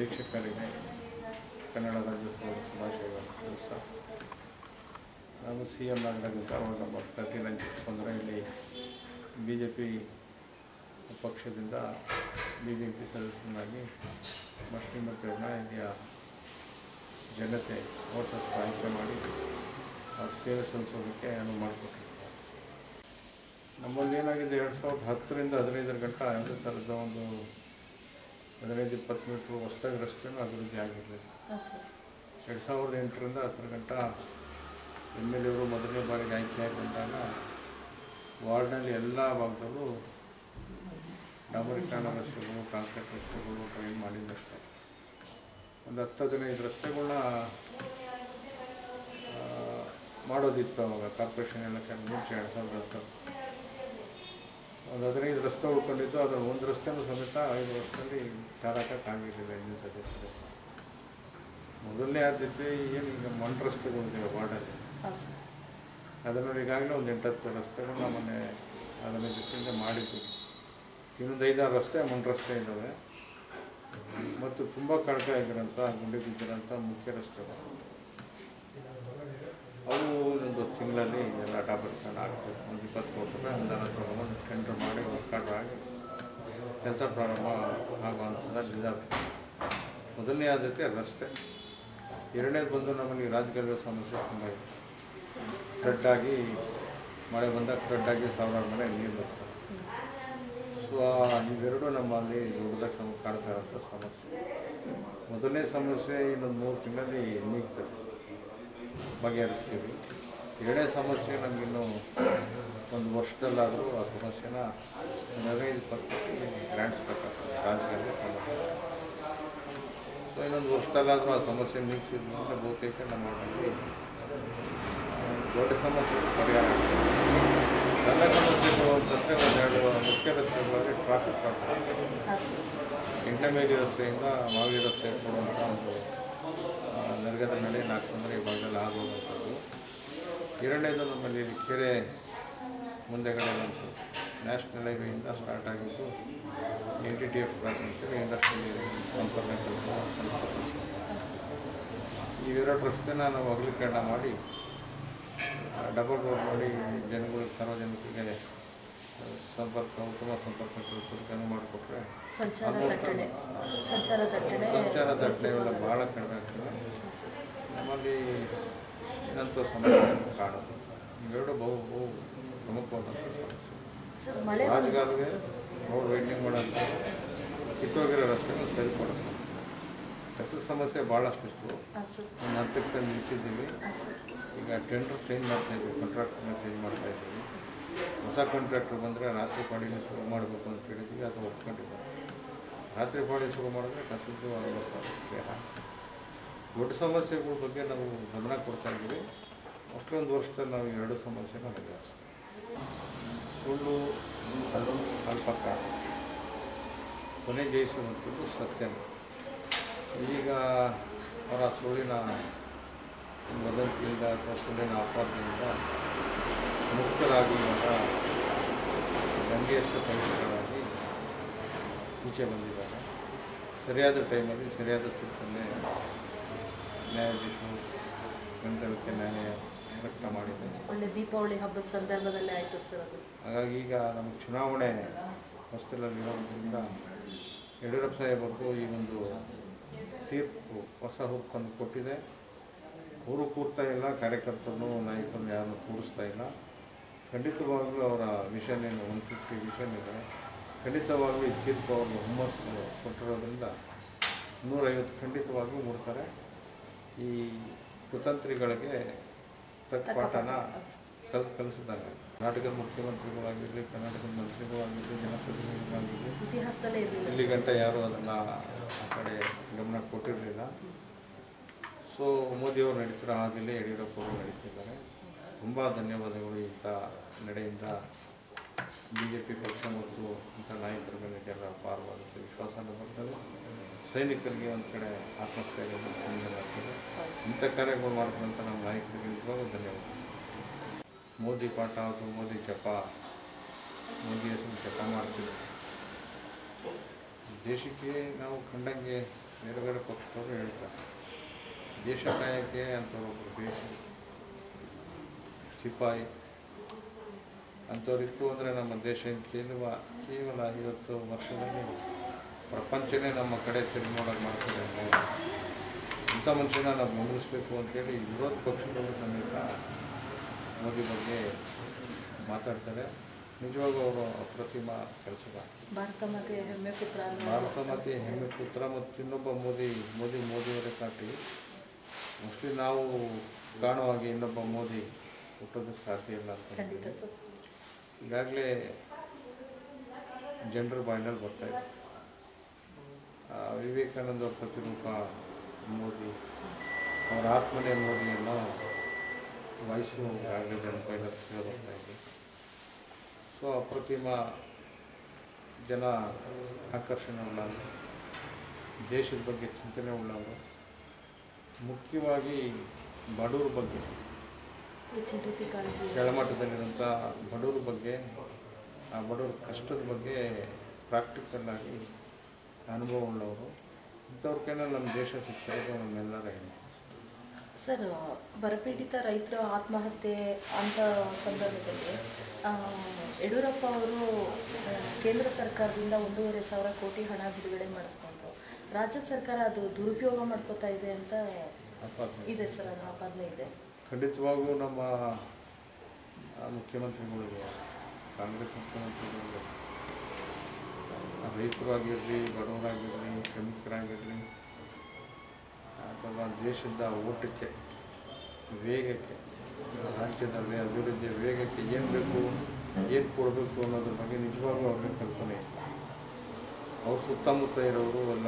ವೀಕ್ಷಕರಿಗೆ ಕನ್ನಡ ರಾಜ್ಯೋತ್ಸವದ ಶುಭಾಶಯಗಳು ದಿವಸ ನಾನು ಸಿ ಎಂ ಆಗಲಾಗಿದ್ದ ಅವಾಗ ನಮ್ಮ ತರ್ಟಿ ನೈನ್ ಬಂದರೆ ಇಲ್ಲಿ ಬಿ ಜೆ ಪಿ ಪಕ್ಷದಿಂದ ಬಿ ಜೆ ಪಿ ಸದಸ್ಯನಾಗಿ ಮುಸ್ಲಿಂ ಮತ್ತು ಇಲ್ಲಿಯ ಜನತೆ ವೋಟರ್ಸ್ ಆಯ್ಕೆ ಮಾಡಿ ಅವ್ರ ಸೇವೆ ಸಲ್ಲಿಸೋದಕ್ಕೆ ಅನುವು ಮಾಡಿಕೊಟ್ರು ನಮ್ಮಲ್ಲಿ ಏನಾಗಿದೆ ಎರಡು ಸಾವಿರದ ಹತ್ತರಿಂದ ಹದಿನೈದರ ಗಂಟ ಯಾವುದೇ ಥರದ ಒಂದು ಹದಿನೈದು ಇಪ್ಪತ್ತು ಮೀಟ್ರ್ ಹೊಸದಾಗಿ ರಸ್ತೆನೂ ಅಭಿವೃದ್ಧಿ ಆಗಿರಲಿಲ್ಲ ಹಾಂ ಸರ್ ಎರಡು ಸಾವಿರದ ಎಂಟರಿಂದ ಹತ್ತರ ಗಂಟ ಎಮ್ ಎಲ್ ಎವರು ಮೊದಲನೇ ಬಾರಿಗೆ ಆಯ್ಕೆಯಾಗಿ ಬಂದಾಗ ವಾರ್ಡ್ನಲ್ಲಿ ಎಲ್ಲ ಭಾಗದಲ್ಲೂ ಡಾಂಬರೀಕರಣ ರಸ್ತೆಗಳು ಕಾಂಕ್ರೀಟ್ ರಸ್ತೆಗಳು ಟ್ರೈನ್ ಮಾಡಿದ್ದಷ್ಟೇ ಒಂದು ಹತ್ತು ಹದಿನೈದು ರಸ್ತೆಗಳನ್ನ ಆ, ಮಾಡೋದಿತ್ತು ಅವಾಗ ಕಾರ್ಪೊರೇಷನ್ ಎಲ್ಲ ಕೆಲವು ಮುಂಚೆ ಎರಡು ಸಾವಿರದ ಹತ್ತು ಒಂದು ಹದಿನೈದು ರಸ್ತೆ ಉಳ್ಕೊಂಡಿದ್ದು ಅದರ ಒಂದು ರಸ್ತೆನೂ ಸಮೇತ ಐದು ವರ್ಷದಲ್ಲಿ ತಾರಾಕಕ್ಕಾಗಿರಲಿಲ್ಲ ಇನ್ನೂ ಸದಸ್ಯರು ಮೊದಲನೇ ಆದ್ಯತೆ ಏನು ಈಗ ಮಣ್ಣು ರಸ್ತೆಗಳಿದೆ ವಾರ್ಡಲ್ಲಿ ಹಾಂ ಸರ್ ಅದನ್ನು ಈಗಾಗಲೇ ಒಂದು ಎಂಟತ್ತು ರಸ್ತೆಗಳು ಮೊನ್ನೆ ಹದಿನೈದು ದಿವಸದಿಂದ ಮಾಡಿದ್ವಿ ಇನ್ನೊಂದು ಐದಾರು ರಸ್ತೆ ಮಣ್ಣು ರಸ್ತೆ ಇದ್ದಾವೆ ಮತ್ತು ತುಂಬ ಕಳಕ ಆಗಿರೋಂಥ ಗುಂಡಿ ಬಿದ್ದಿರೋಂಥ ಮುಖ್ಯ ರಸ್ತೆಗಳು ಅವು ಒಂದು ತಿಂಗಳಲ್ಲಿ ಎಲ್ಲ ಡಾಬರ್ಕೊಂಡು ಆಗ್ತದೆ ಒಂದು ಇಪ್ಪತ್ತು ಕೋಟಿ ರೂಪಾಯಿ ಅನುದಾನ ತೊಗೊಂಡು ಟೆಂಡರ್ ಮಾಡಿ ವರ್ಕೌಟ್ ಆಗಿ ಕೆಲಸ ಪ್ರಾರಂಭ ಆಗುವಂಥದ್ದು ಇದ್ದಾವೆ ಮೊದಲನೇ ಆದ್ಯತೆ ರಸ್ತೆ ಎರಡನೇದು ಬಂದು ನಮ್ಮಲ್ಲಿ ರಾಜಕೀಯ ಸಮಸ್ಯೆ ತುಂಬ ಇದೆ ಫ್ಲಡ್ ಆಗಿ ಮಳೆ ಬಂದಾಗ ಫ್ಲಡ್ ಆಗಿ ಸಾವಿರಾರು ಮನೆ ನೀರು ಬರ್ತದೆ ಸೊ ಇವೆರಡು ನಮ್ಮಲ್ಲಿ ದೊಡ್ಡದಾಗಿ ನಮಗೆ ಕಾಡ್ತಾ ಇರೋಂಥ ಸಮಸ್ಯೆ ಮೊದಲನೇ ಸಮಸ್ಯೆ ಇನ್ನೊಂದು ಮೂರು ತಿಂಗಳಲ್ಲಿ ನೀಗ್ತದೆ ಬಗೆಹರಿಸ್ತೀವಿ ಎರಡನೇ ಸಮಸ್ಯೆ ನಮಗಿನ್ನು ಒಂದು ವರ್ಷದಲ್ಲಾದರೂ ಆ ಸಮಸ್ಯೆನ ಒಂದು ಹದಿನೈದು ಇಪ್ಪತ್ತು ಗ್ರ್ಯಾಂಡ್ಸ್ ಬೇಕಾಗ್ತದೆ ರಾಜಕೀಯ ಸಮಸ್ಯೆ ಸೊ ಇನ್ನೊಂದು ವರ್ಷದಲ್ಲಾದರೂ ಆ ಸಮಸ್ಯೆ ನೀಗಿಸಿದ್ಮೇಲೆ ಬಹುತೇಕ ನಮ್ಮ ಊರಲ್ಲಿ ದೊಡ್ಡ ಸಮಸ್ಯೆ ಪರಿಹಾರ ಆಗ್ತದೆ. ಸಣ್ಣ ಸಮಸ್ಯೆಗಳು ಅಂತಂದರೆ ಒಂದೆರಡು ಮುಖ್ಯ ರಸ್ತೆಗಳಲ್ಲಿ ಟ್ರಾಫಿಕ್ ಪ್ರಾಬ್ಲಮ್ ಹಾಂ ಸರ್ ಎಂಟನೇ ಮೇಲಿ ರಸ್ತೆಯಿಂದ ಮಾವಿ ರಸ್ತೆ ಕೊಡುವಂಥ ಒಂದು ಆ, ನರಗದ ನಡೆ ನಾಲ್ಕು ತೊಂದರೆ ಈ ಭಾಗದಲ್ಲಿ ಆಗೋವಂಥದ್ದು ಎರಡನೇದು ನಮ್ಮಲ್ಲಿ ಇಲ್ಲಿ ಕೆರೆ ಮುಂದೆಗಡೆ ಬಂತು ನ್ಯಾಷನಲ್ ಹೈವೇಯಿಂದ ಸ್ಟಾರ್ಟ್ ಆಗಿದ್ದು N T T F cross ಅಂತೇಳಿ ಇಂಡಸ್ಟ್ರಿಯಲ್ ಸಂಪರ್ಕ ಕೆಲಸ ಇವೆರಡು ರಸ್ತೆನ ನಾವು ಅಗಲೀಕರಣ ಮಾಡಿ ಡಬಲ್ ರೋಡ್ ಮಾಡಿ ಜನಗಳು ಸಾರ್ವಜನಿಕರಿಗೆ ಸಂಪರ್ಕ ಉತ್ತಮ ಸಂಪರ್ಕ ಕಲ್ಪಿಸೋದಕ್ಕೆ ಅನುವು ಮಾಡಿಕೊಟ್ರೆ ಸಂಚಾರ ದಟ್ಟಣೆ ಸಂಚಾರ ದಟ್ಟಣೆ ಸಂಚಾರ ದಟ್ಟಣೆ ಇವೆಲ್ಲ ಭಾಳ ಕಡಿಮೆ ಆಗ್ತದೆ ನಮ್ಮಲ್ಲಿ ಏನಂತ ಸಮಸ್ಯೆ ಕಾಣೋದು ಇವೆರಡು ಬಹು ಬಹು ಪ್ರಮುಖವಾದಂಥ ಸಮಸ್ಯೆ ಸರ್ ಮಳೆ ರಾಜಗಾಲಿಗೆ ರೋಡ್ ವೈಂಡಿಂಗ್ ಮಾಡೋಂಥ ಕಿತ್ತೋಗಿರೋ ರಸ್ತೆಗಳು ಸರಿಪಡಿಸೋದು ಕಸದ ಸಮಸ್ಯೆ ಭಾಳಷ್ಟಿತ್ತು ಹಾಂ ಸರ್ ಒಂದು ಹತ್ತಕ್ಕೆ ನಿಲ್ಲಿಸಿದ್ದೀವಿ ಹಾಂ ಸರ್ ಈಗ ಟೆಂಡರ್ ಚೇಂಜ್ ಮಾಡ್ತಾ ಇದ್ದೀವಿ ಕಾಂಟ್ರಾಕ್ಟರ್ನ ಚೇಂಜ್ ಮಾಡ್ತಾ ಇದ್ದೀವಿ ಹೊಸ ಕಾಂಟ್ರಾಕ್ಟರ್ ಬಂದರೆ ರಾತ್ರಿ ಪಾಡಿನ ಶುರು ಮಾಡಬೇಕು ಅಂತ ಹೇಳಿದ್ವಿ ಅದು ಒಪ್ಕೊಂಡಿದ್ದಾರೆ ರಾತ್ರಿ ಪಾಡಿ ಶುರು ಮಾಡಿದ್ರೆ ಕಸದ್ದು ಅರವತ್ತು ದೊಡ್ಡ ಸಮಸ್ಯೆಗಳ ಬಗ್ಗೆ ನಾವು ಗಮನ ಕೊಡ್ತಾ ಇದ್ದೀವಿ ಅಷ್ಟೊಂದು ವರ್ಷದಲ್ಲಿ ನಾವು ಎರಡು ಸಮಸ್ಯೆನ ಬಗೆಹರಿಸ್ತೀವಿ ಸುಳ್ಳು ಅದು ಅಲ್ಪಕ ಕೊನೆ ಜಯಿಸುವಂಥದ್ದು ಸತ್ಯನೇ ಈಗ ಅವರ ಸುಳ್ಳಿನ ವದಂತಿಯಿಂದ ಅಥವಾ ಸುಳ್ಳಿನ ಅಪರಾಧದಿಂದ ಮುಕ್ತರಾಗಿ ಇವಾಗ ದಂಗೆಯಷ್ಟು ಕಲಿತರಾಗಿ ಈಚೆ ಬಂದಿದ್ದಾರೆ ಸರಿಯಾದ ಟೈಮಲ್ಲಿ ಸರಿಯಾದ ತೀರ್ಪನ್ನೇ ನ್ಯಾಯಾಧೀಶರು ಗಂಟಲಕ್ಕೆ ನ್ಯಾಯ ವ್ಯಕ್ತ ಮಾಡಿದೆ ಒಳ್ಳೆ ದೀಪಾವಳಿ ಹಬ್ಬದ ಸಂದರ್ಭದಲ್ಲೇ ಆಯಿತು ಸರ್ ಅದು ಹಾಗಾಗಿ ಈಗ ನಮಗೆ ಚುನಾವಣೆ ಹೊಸದಲ್ಲಿರೋದ್ರಿಂದ ಯಡಿಯೂರಪ್ಪ ಸಾಹೇಬರು ಈ ಒಂದು ತೀರ್ಪು ಹೊಸ ಹುರುಪನ್ನು ಕೊಟ್ಟಿದೆ ಊರು ಕೂರ್ತಾ ಇಲ್ಲ ಕಾರ್ಯಕರ್ತರನ್ನು ನಾಯಕರನ್ನು ಯಾರನ್ನು ಕೂರಿಸ್ತಾ ಇಲ್ಲ ಖಂಡಿತವಾಗ್ಲೂ ಅವರ ವಿಷನ್ ಏನು ಒನ್ ಫಿಫ್ಟಿ ವಿಷನ್ ಇದೆ ಖಂಡಿತವಾಗ್ಲೂ ಈ ತೀರ್ಪು ಅವ್ರಿಗೆ ಹುಮ್ಮಸ್ಸು ಕೊಟ್ಟಿರೋದ್ರಿಂದ ನೂರೈವತ್ತು ಖಂಡಿತವಾಗ್ಲೂ ಮೂಡ್ತಾರೆ ಈ ಕುತಂತ್ರಿಗಳಿಗೆ ತಕ್ಕ ಪಾಠನ ಕಲ್ ಕಲಿಸಿದಾಗ ಕರ್ನಾಟಕದ ಮುಖ್ಯಮಂತ್ರಿಗಳಾಗಿರಲಿ ಕರ್ನಾಟಕದ ಮಂತ್ರಿಗಳಾಗಿರಲಿ ಜನಪ್ರತಿನಿಧಿಗಳಾಗಿರಲಿ ಇತಿಹಾಸದಲ್ಲೇ ಇರಲಿಲ್ಲ ಇಲ್ಲಿ ಗಂಟ ಯಾರೂ ಅದನ್ನು ಆ ಕಡೆ ಗಮನ ಕೊಟ್ಟಿರಲಿಲ್ಲ ಸೊ ಮೋದಿಯವರು ನಡೀತಿರೋ ಹಾದಿಲೇ ಯಡಿಯೂರಪ್ಪ ಅವರು ನಡೀತಿದ್ದಾರೆ ತುಂಬ ಧನ್ಯವಾದಗಳು ಇಂಥ ನಡೆಯಿಂದ ಬಿ ಜೆ ಪಿ ಪಕ್ಷ ಮತ್ತು ಇಂಥ ನಾಯಕರ ಮೇಲೆ ಜನರ ಅಪಾರವಾದಂಥ ವಿಶ್ವಾಸನ ಬರ್ತದೆ ಸೈನಿಕರಿಗೆ ಒಂದು ಕಡೆ ಆತ್ಮಸ್ಥೈರ್ಯ ಆಗ್ತದೆ ಇಂಥ ಕಾರ್ಯಗಳು ಮಾಡಿದಂಥ ನಮ್ಮ ನಾಯಕರಿಗೆ ನಿಜವಾಗೂ ಧನ್ಯವಾದ ಮೋದಿ ಪಾಠ ಅಥವಾ ಮೋದಿ ಜಪ ಮೋದಿ ಹೆಸರು ಜಪ ಮಾಡ್ತೀವಿ ದೇಶಕ್ಕೆ ನಾವು ಕಂಡಂಗೆ ಬೇರೆ ಬೇರೆ ಪಕ್ಷದವರು ಹೇಳ್ತಾರೆ ದೇಶ ಕಾಯಕ್ಕೆ ಅಂಥವ್ರೊಬ್ಬರು ಬೇಕು ಸಿಪಾಯಿ ಅಂಥವ್ರಿತ್ತು ಅಂದರೆ ನಮ್ಮ ದೇಶ ಕೇವಲ ಕೇವಲ ಐವತ್ತು ವರ್ಷದಲ್ಲಿ ಪ್ರಪಂಚನೇ ನಮ್ಮ ಕಡೆ ತಿರುಗಿ ನೋಡೋಕೆ ಮಾಡ್ತಾರೆ ಇಂಥ ಮನುಷ್ಯನ ನಾವು ಗಮನಿಸಬೇಕು ಅಂತೇಳಿ ವಿರೋಧ ಪಕ್ಷದವರು ಸಮೇತ ಮೋದಿ ಬಗ್ಗೆ ಮಾತಾಡ್ತಾರೆ ನಿಜವಾಗೂ ಅವರು ಅಪ್ರತಿಮ ಕೆಲಸದ ಭಾರತ ಮಾತೆ ಹೆಮ್ಮೆ ಪುತ್ರ ಅನ್ನೋ ಭಾರತ ಮಾತೆ ಹೆಮ್ಮೆ ಪುತ್ರ ಮತ್ತು ಇನ್ನೊಬ್ಬ ಮೋದಿ ಮೋದಿ ಮೋದಿಯವರೇ ಸಾಟಿ ಮೋಸ್ಟ್ಲಿ ನಾವು ಕಾಣುವ ಹಾಗೆ ಇನ್ನೊಬ್ಬ ಮೋದಿ ಹುಟ್ಟೋದಕ್ಕೆ ಸಾಧ್ಯ ಇಲ್ಲ ಅಂತ ಖಂಡಿತ ಸರ್ ಈಗಾಗಲೇ ಜನರ ಬಾಯಿನಲ್ಲಿ ಬರ್ತಾ ಇದೆ ಆ, ವಿವೇಕಾನಂದ ಅವ್ರ ಪ್ರತಿರೂಪ ಮೋದಿ ಅವರ ಆತ್ಮನೇ ಮೋದಿ ಅನ್ನೋ ವಾಯ್ಸು ಈಗಾಗಲೇ ಜನ ಬಾಯಿನಲ್ಲಿ ಕೇಳಿ ಬರ್ತಾ ಇದೆ ಸೊ ಅಪ್ರತಿಮ ಜನ ಆಕರ್ಷಣೆ ಉಳ್ಳವರು ದೇಶದ ಬಗ್ಗೆ ಚಿಂತನೆ ಉಳ್ಳವರು ಮುಖ್ಯವಾಗಿ ಬಡವ್ರ ಬಗ್ಗೆ ಹೆಚ್ಚಿನ ರೀತಿ ಕಾಳಜಿ ಕೆಳಮಟ್ಟದಲ್ಲಿರುವಂಥ ಬಡವ್ರ ಬಗ್ಗೆ ಆ ಬಡವ್ರ ಕಷ್ಟದ ಬಗ್ಗೆ ಪ್ರಾಕ್ಟಿಕಲ್ ಆಗಿ ಅನುಭವ ಉಳ್ಳವರು ಇಂಥವ್ರ ಕೈನಲ್ಲಿ ನಮ್ಮ ದೇಶ ಸಿಗ್ತಿರೋದು ನಮ್ಮೆಲ್ಲರ ಹೆಮ್ಮೆ ಸರ್ ಬರಪೀಡಿತ ರೈತರ ಆತ್ಮಹತ್ಯೆ ಅಂತ ಸಂದರ್ಭದಲ್ಲಿ ಆ, ಯಡಿಯೂರಪ್ಪ ಅವರು ಆ, ಕೇಂದ್ರ ಸರ್ಕಾರದಿಂದ ಒಂದೂವರೆ ಸಾವಿರ ಕೋಟಿ ಹಣ ಬಿಡುಗಡೆ ಮಾಡಿಸ್ಕೊಂಡ್ರು ರಾಜ್ಯ ಸರ್ಕಾರ ಅದು ದುರುಪಯೋಗ ಮಾಡ್ಕೋತಾ ಇದೆ ಅಂತ ಆಪಾದನೆ ಇದೆ ಸರ್ ಅದು ಆಪಾದನೆ ಇದೆ ಖಂಡಿತವಾಗೂ ನಮ್ಮ ಆ, ಮುಖ್ಯಮಂತ್ರಿಗಳಿಗೆ ಕಾಂಗ್ರೆಸ್ ಮುಖ್ಯಮಂತ್ರಿಗಳಿಗೆ ಆ, ರೈತರಾಗಿರಲಿ ಬಡವರಾಗಿರಲಿ ಶ್ರಮಿಕರಾಗಿರಲಿ ಅಥವಾ ದೇಶದ ಓಟಕ್ಕೆ ವೇಗಕ್ಕೆ ರಾಜ್ಯದಲ್ಲಿ ಅಭಿವೃದ್ಧಿಯ ವೇಗಕ್ಕೆ ಏನು ಬೇಕು ಏನು ಕೊಡಬೇಕು ಅನ್ನೋದ್ರ ಬಗ್ಗೆ ನಿಜವಾಗ್ಲೂ ಅವ್ರಿಗೆ ಕಲ್ಪನೆ ಇಲ್ಲ ಅವ್ರ ಸುತ್ತಮುತ್ತ ಇರೋರು ಎಲ್ಲ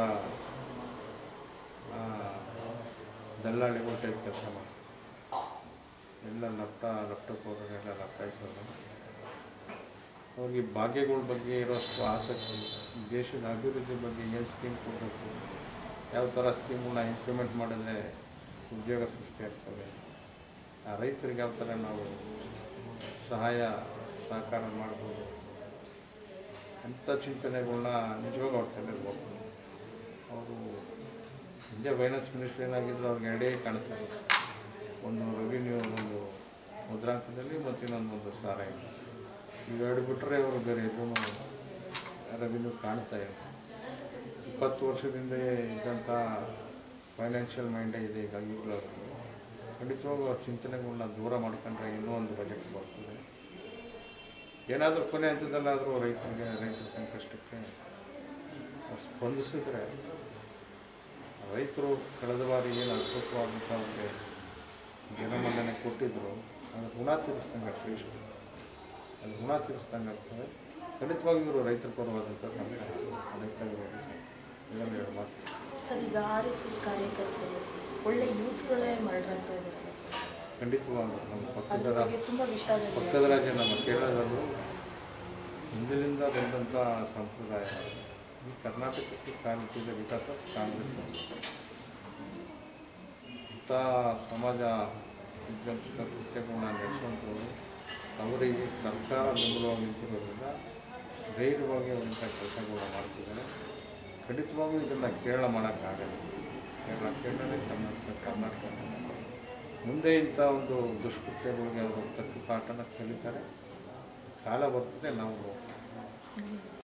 ಆ, ದಲ್ಲಾಳಿಗಳು ಟೈಪ್ ಕೆಲಸ ಮಾಡ್ತಾರೆ ಎಲ್ಲ ಲಪ್ಟ ಲಪ್ಟಕೋರರೆಲ್ಲ ಲಪ್ಟಾಯಿಸೋದು ಅವ್ರಿಗೆ ಭಾಗ್ಯಗಳ ಬಗ್ಗೆ ಇರೋಷ್ಟು ಆಸಕ್ತಿ ದೇಶದ ಅಭಿವೃದ್ಧಿ ಬಗ್ಗೆ ಏನು ಸ್ಕೀಮ್ ಕೊಡಬೇಕು ಯಾವ ಥರ ಸ್ಕೀಮನ್ನ ಇಂಪ್ಲಿಮೆಂಟ್ ಮಾಡಿದ್ರೆ ಉದ್ಯೋಗ ಸೃಷ್ಟಿಯಾಗ್ತವೆ ಆ ರೈತರಿಗೆ ಯಾವ ಥರ ನಾವು ಸಹಾಯ ಸಹಕಾರ ಮಾಡ್ಬೋದು ಅಂಥ ಚಿಂತನೆಗಳನ್ನ ನಿಜವಾಗ ಅವ್ರ ತಲೆಯಲ್ಲಿ ಹೋಗ್ತದೆ ಅವರು ಹಿಂದೆ ಫೈನಾನ್ಸ್ ಮಿನಿಸ್ಟರ್ ಏನಾಗಿದ್ರು ಅವ್ರಿಗೆ ಎರಡೇ ಕಾಣ್ತಾರೆ ಒಂದು ರೆವಿನ್ಯೂ ಒಂದು ಮುದ್ರಾಂಕದಲ್ಲಿ ಮತ್ತು ಇನ್ನೊಂದು ಒಂದು ಸಾರ ಇದೆ ಇವೆರಡು ಬಿಟ್ಟರೆ ಅವರು ಬೇರೆ ಎಲ್ಲೂ ರೆವಿನ್ಯೂ ಕಾಣ್ತಾ ಇಲ್ಲ ಇಪ್ಪತ್ತು ವರ್ಷದಿಂದ ಇದ್ದಂಥ ಫೈನಾನ್ಷಿಯಲ್ ಮೈಂಡೇ ಇದೆ ಈಗ ಈಗಲೂ ಅವ್ರಿಗೆ ಖಂಡಿತವಾಗೂ ಅವ್ರ ಚಿಂತನೆಗಳನ್ನ ದೂರ ಮಾಡ್ಕೊಂಡ್ರೆ ಇನ್ನೂ ಒಂದು ಬಜೆಟ್ ಬರ್ತದೆ ಏನಾದರೂ ಕೊನೆ ಹಂತದಲ್ಲಾದರೂ ರೈತರಿಗೆ ರೈತರ ಸಂಕಷ್ಟಕ್ಕೆ ಅವ್ರು ಸ್ಪಂದಿಸಿದ್ರೆ ರೈತರು ಕಳೆದ ಬಾರಿ ಏನು ಅದ್ಭುತವಾದಂಥ ಅವ್ರಿಗೆ ಜನಮನ್ನಣೆ ಕೊಟ್ಟಿದ್ರು ಅದು ಋಣ ತೀರಿಸ್ದಂಗೆ ಆಗ್ತದೆ ಇಷ್ಟು ಅದು ಋಣ ತೀರಿಸ್ದಂಗೆ ಆಗ್ತದೆ ಖಂಡಿತವಾಗಿ ಇವರು ರೈತರ ಪರವಾದಂಥ ಸರ್ಕಾರ ರೈತ ವಿರೋಧಿ ಸರ್ಕಾರ. ಇದನ್ನು ಹೇಳಿ ಮಾತು ಸರ್ ಈಗ ಆರ್ ಎಸ್ ಎಸ್ ಕಾರ್ಯಕರ್ತರು ಒಳ್ಳೆ ಯೂತ್ಸ್ಗಳೇ ಮರಡ್ರಂತ ಇದಾರಲ್ಲ ಸರ್ ಖಂಡಿತವಾಗ್ಲೂ ನಮ್ಮ ಅದ್ರ ಪಕ್ಕದ ಬಗ್ಗೆ ತುಂಬ ವಿಷಾದ ಇದೆ. ಪಕ್ಕದ ರಾಜ್ಯ ನಮ್ಮ ಕೇರಳದಲ್ಲೂ ಹಿಂದಿನಿಂದ ಬಂದಂಥ ಸಂಪ್ರದಾಯ ಈ ಕರ್ನಾಟಕಕ್ಕೆ ಕಾಲಿಟ್ಟಿದ್ದ ವಿಕಾಸ ಕಾಂಗ್ರೆಸ್ ಇಂಥ ಸಮಾಜ ವಿಧ್ವಂಸಕ ಕೃತ್ಯಗಳನ್ನ ನಡೆಸುವಂಥವ್ರು ಅವರಿಗೆ ಸರ್ಕಾರ ಬೆಂಬಲವಾಗಿ ನಿಂತಿರೋದ್ರಿಂದ ಧೈರ್ಯವಾಗಿ ಅವರಿಂಥ ಕೆಲಸಗಳನ್ನ ಮಾಡ್ತಿದ್ದಾರೆ ಖಂಡಿತವಾಗೂ ಇದನ್ನು ಕೇರಳ ಮಾಡೋಕ್ಕಾಗಲ್ಲ ಕೇರಳ ಕೇರಳನೇ ಕರ್ನಾಟಕ ಕರ್ನಾಟಕ ಮುಂದೆ ಇಂಥ ಒಂದು ದುಷ್ಕೃತ್ಯಗಳಿಗೆ ಅವರು ತಕ್ಕ ಪಾಠನ ಕಲಿತಾರೆ ಕಾಲ ಬರ್ತದೆ ನಾವು